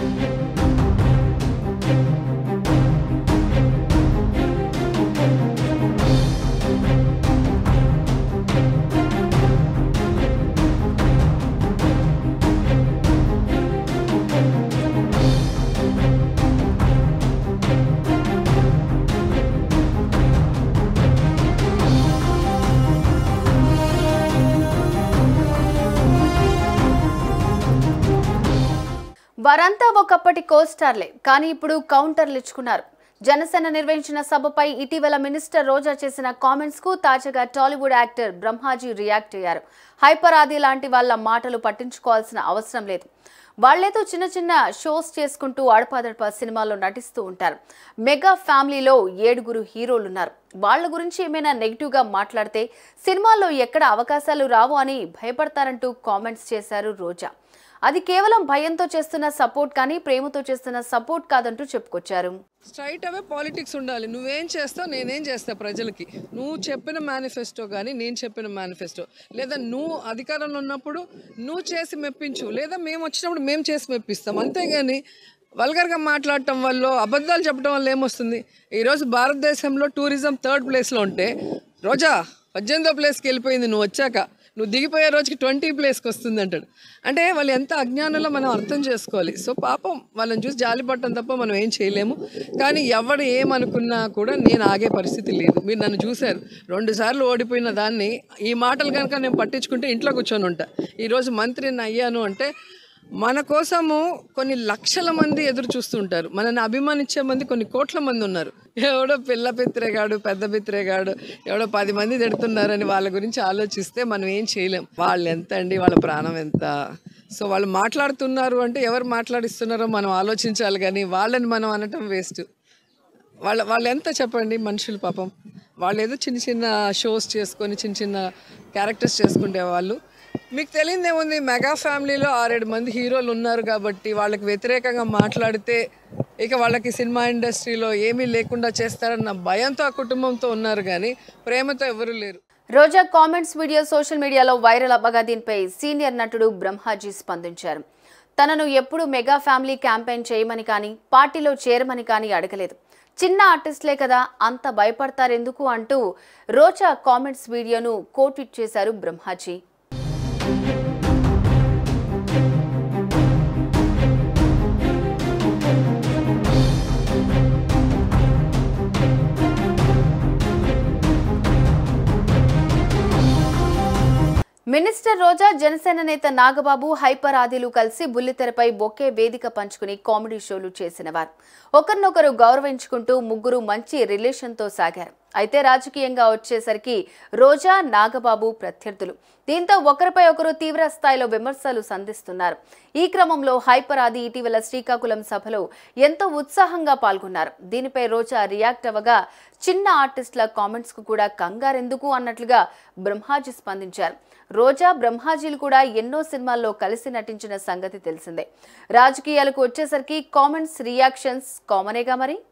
వారంతా ఒకప్పటి కోస్టార్లే కానీ ఇప్పుడు కౌంటర్లు ఇచ్చుకున్నారు జనసేన నిర్వహించిన సభపై ఇటీవల మినిస్టర్ రోజా చేసిన కామెంట్స్ కు తాజాగా టాలీవుడ్ యాక్టర్ బ్రహ్మాజీ రియాక్ట్ అయ్యారు హైపర్ ఆది లాంటి వాళ్ళ మాటలు పట్టించుకోవాల్సిన అవసరం లేదు వాళ్లేదో చిన్న చిన్న షోస్ చేసుకుంటూ అడపాదడపా సినిమాల్లో నటిస్తూ ఉంటారు మెగా ఫ్యామిలీలో ఏడుగురు హీరోలు ఉన్నారు వాళ్ళ గురించి ఏమైనా నెగిటివ్ గా మాట్లాడితే సినిమాల్లో ఎక్కడ అవకాశాలు రావు అని భయపడతారంటూ కామెంట్స్ చేశారు రోజా అది కేవలం భయంతో చేస్తున్న సపోర్ట్ కానీ ప్రేమతో చేస్తున్న సపోర్ట్ కాదంటూ చెప్పుకొచ్చారు స్ట్రైట్ అవే పాలిటిక్స్ ఉండాలి నువ్వేం చేస్తావు నేనేం చేస్తా ప్రజలకి నువ్వు చెప్పిన మేనిఫెస్టో కానీ నేను చెప్పిన మేనిఫెస్టో లేదా నువ్వు అధికారంలో ఉన్నప్పుడు నువ్వు చేసి మెప్పించు లేదా మేము వచ్చినప్పుడు మేము చేసి మెప్పిస్తాం అంతేగాని వల్గర్గా మాట్లాడటం వల్ల అబద్ధాలు చెప్పడం వల్ల ఏమొస్తుంది ఈరోజు భారతదేశంలో టూరిజం థర్డ్ ప్లేస్లో ఉంటే రోజా పద్దెనిమిదో ప్లేస్కి వెళ్ళిపోయింది నువ్వు వచ్చాక నువ్వు దిగిపోయే రోజుకి ట్వంటీ ప్లేస్కి వస్తుంది అంటాడు అంటే వాళ్ళు ఎంత అజ్ఞానంలో మనం అర్థం చేసుకోవాలి సో పాపం వాళ్ళని చూసి జాలిపడటం తప్ప మనం ఏం చేయలేము కానీ ఎవడు ఏమనుకున్నా కూడా నేను ఆగే పరిస్థితి లేదు మీరు నన్ను చూశారు రెండు సార్లు ఓడిపోయిన దాన్ని ఈ మాటలు కనుక నేను పట్టించుకుంటే ఇంట్లో కూర్చొని ఉంటా ఈరోజు మంత్రిని అయ్యాను అంటే మన కోసము కొన్ని లక్షల మంది ఎదురు చూస్తుంటారు మనల్ని అభిమానించే మంది కొన్ని కోట్ల మంది ఉన్నారు ఎవడో పిల్ల పిత్రేగాడు పెద్ద పిత్రేగాడు ఎవడో పది మంది తిడుతున్నారని వాళ్ళ గురించి ఆలోచిస్తే మనం ఏం చేయలేం వాళ్ళు ఎంత అండి వాళ్ళ ప్రాణం ఎంత సో వాళ్ళు మాట్లాడుతున్నారు అంటే ఎవరు మాట్లాడిస్తున్నారో మనం ఆలోచించాలి కానీ వాళ్ళని మనం అనటం వేస్ట్ వాళ్ళ వాళ్ళు ఎంత చెప్పండి మనుషులు పాపం వాళ్ళు ఏదో చిన్న చిన్న షోస్ చేసుకొని చిన్న చిన్న క్యారెక్టర్స్ చేసుకునే వాళ్ళు మీకు తెలియదు ఏముంది మెగా ఫ్యామిలీలో ఆరేడు మంది హీరోలు ఉన్నారు కాబట్టి వాళ్ళకి వ్యతిరేకంగా మాట్లాడితే ఇక వాళ్ళకి సినిమా ఇండస్ట్రీలో ఏమీ లేకుండా చేస్తారన్న భయంతో ఆ కుటుంబంతో ఉన్నారు కానీ ప్రేమతో ఎవరు లేరు రోజా కామెంట్స్ వీడియో సోషల్ మీడియాలో వైరల్ అవ్వగా దీనిపై సీనియర్ నటుడు బ్రహ్మాజీ స్పందించారు తనను ఎప్పుడు మెగా ఫ్యామిలీ క్యాంపెయిన్ చేయమని కానీ పార్టీలో చేరమని కానీ అడగలేదు చిన్న ఆర్టిస్టులే కదా అంత భయపడతారెందుకు అంటూ రోజా కామెంట్స్ వీడియోను కోట్విట్ చేశారు బ్రహ్మాజీ మినిస్టర్ రోజా జనసేన నేత నాగబాబు హైపర్ ఆదిలు కలిసి బుల్లితెరపై బొకే వేదిక పంచుకుని కామెడీ షోలు చేసినవారు ఒకరినొకరు గౌరవించుకుంటూ ముగ్గురు మంచి రిలేషన్తో సాగారు అయితే రాజకీయంగా వచ్చేసరికి రోజా నాగబాబు ప్రత్యర్థులు దీంతో ఒకరిపై ఒకరు తీవ్ర స్థాయిలో విమర్శలు సంధిస్తున్నారు ఈ క్రమంలో హైపర్ ఆది ఇటీవల శ్రీకాకుళం సభలో ఎంతో ఉత్సాహంగా పాల్గొన్నారు దీనిపై రోజా రియాక్ట్ అవ్వగా చిన్న ఆర్టిస్టుల కామెంట్స్ కు కూడా కంగారెందుకు అన్నట్లుగా బ్రహ్మాజీ స్పందించారు రోజా బ్రహ్మాజీలు కూడా ఎన్నో సినిమాల్లో కలిసి నటించిన సంగతి తెలిసిందే రాజకీయాలకు వచ్చేసరికి కామెంట్స్ రియాక్షన్స్ కామనేగా మరి